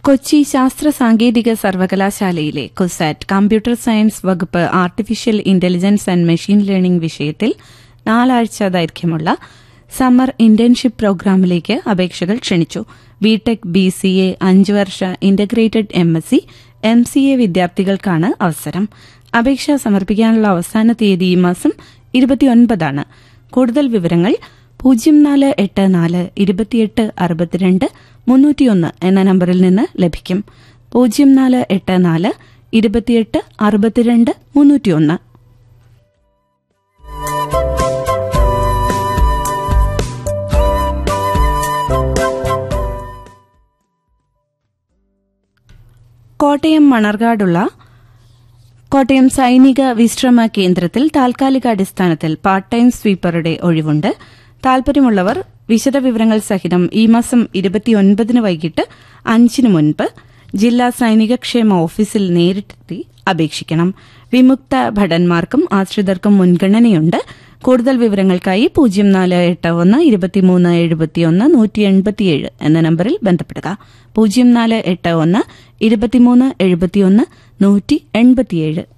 കൊച്ചി ശാസ്ത്ര സാങ്കേതിക സർവകലാശാലയിലെ കുസാറ്റ് കമ്പ്യൂട്ടർ സയൻസ് വകുപ്പ് artificial intelligence and machine learning വിഷയത്തിൽ നാലാഴ്ച ദൈർഘ്യമുള്ള സമ്മർ ഇന്റേൺഷിപ്പ് പ്രോഗ്രാമിലേക്ക് അപേക്ഷകൾ ക്ഷണിച്ചു ബിടെക് ബി സി എ അഞ്ച് വർഷ integrated M S C M C A വിദ്യാർത്ഥികൾക്കാണ് അവസരം അപേക്ഷ സമർപ്പിക്കാനുള്ള അവസാന തീയതി ഈ മാസം ഇരുപത്തിയൊൻപതാണ് കൂടുതൽ വിവരങ്ങൾ പൂജ്യം നാല് എട്ട് നാല് ഇരുപത്തിയെട്ട് അറുപത്തിരണ്ട് മുന്നൂറ്റിയൊന്ന് എന്ന നമ്പറിൽ നിന്ന് ലഭിക്കും പൂജ്യം നാല് എട്ട് നാല് ഇരുപത്തിയെട്ട് അറുപത്തിരണ്ട് മുന്നൂറ്റിയൊന്ന് കോട്ടയം മണർകാടുള്ള കോട്ടയം സൈനിക വിശ്രമ കേന്ദ്രത്തിൽ താൽക്കാലിക അടിസ്ഥാനത്തിൽ പാർട്ട് ടൈം സ്വീപ്പറുടെ ഒഴിവുണ്ട് താൽപര്യമുള്ളവർ വിശദവിവരങ്ങൾ സഹിതം ഈ മാസം ഇരുപത്തിയൊൻപതിന് വൈകിട്ട് അഞ്ചിന് മുൻപ് ജില്ലാ സൈനികക്ഷേമ ഓഫീസിൽ നേരിട്ടെത്തി അപേക്ഷിക്കണം വിമുക്ത ഭടന്മാർക്കും ആശ്രിതർക്കും മുൻഗണനയുണ്ട് കൂടുതൽ വിവരങ്ങൾക്കായി പൂജ്യം നാല് എട്ട് ഒന്ന് ഇരുപത്തിമൂന്ന് എഴുപത്തിയൊന്ന് നൂറ്റി എൺപത്തിയേഴ് എന്ന നമ്പറിൽ ബന്ധപ്പെടുക പൂജ്യം നാല് എട്ട് ഒന്ന് ഇരുപത്തിമൂന്ന് എഴുപത്തിയൊന്ന് നൂറ്റി എൺപത്തിയേഴ്